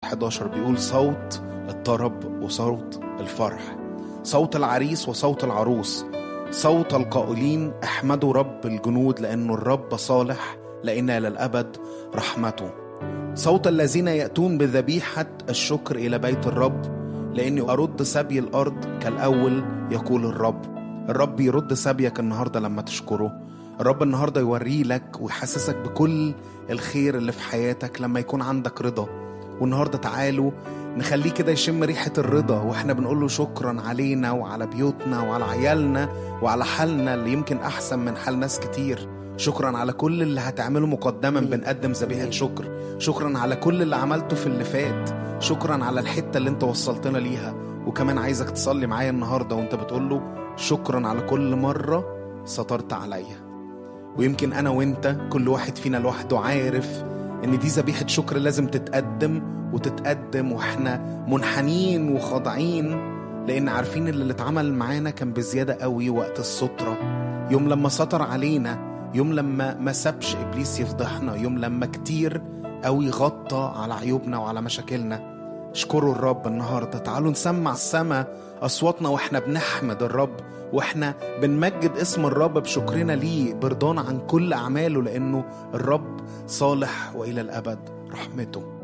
11 بيقول صوت الطرب وصوت الفرح صوت العريس وصوت العروس صوت القائلين احمدوا رب الجنود لأنه الرب صالح لأن إلى الأبد رحمته صوت الذين يأتون بذبيحة الشكر إلى بيت الرب لأني أرد سبي الأرض كالأول يقول الرب الرب يرد سبيك النهاردة لما تشكره الرب النهاردة يوري لك ويحسسك بكل الخير اللي في حياتك لما يكون عندك رضا والنهاردة تعالوا نخليه كده يشم ريحة الرضا واحنا بنقول له شكرا علينا وعلى بيوتنا وعلى عيالنا وعلى حالنا اللي يمكن أحسن من حال ناس كتير شكرا على كل اللي هتعمله مقدما بنقدم ذبيحة شكر شكرا على كل اللي عملته في اللي فات شكرا على الحتة اللي انت وصلتنا ليها وكمان عايزك تصلي معايا النهاردة وانت بتقول له شكرا على كل مرة سترت عليا ويمكن انا وانت كل واحد فينا لوحده عارف ان دي ذبيحة شكر لازم تتقدم وتتقدم واحنا منحنين وخاضعين لان عارفين اللي, اللي اتعمل معانا كان بزيادة قوي وقت السترة يوم لما سطر علينا يوم لما ما سابش ابليس يفضحنا يوم لما كتير قوي غطى على عيوبنا وعلى مشاكلنا اشكروا الرب النهارده تعالوا نسمع السما اصواتنا واحنا بنحمد الرب واحنا بنمجد اسم الرب بشكرنا ليه برضانا عن كل اعماله لانه الرب صالح والى الابد رحمته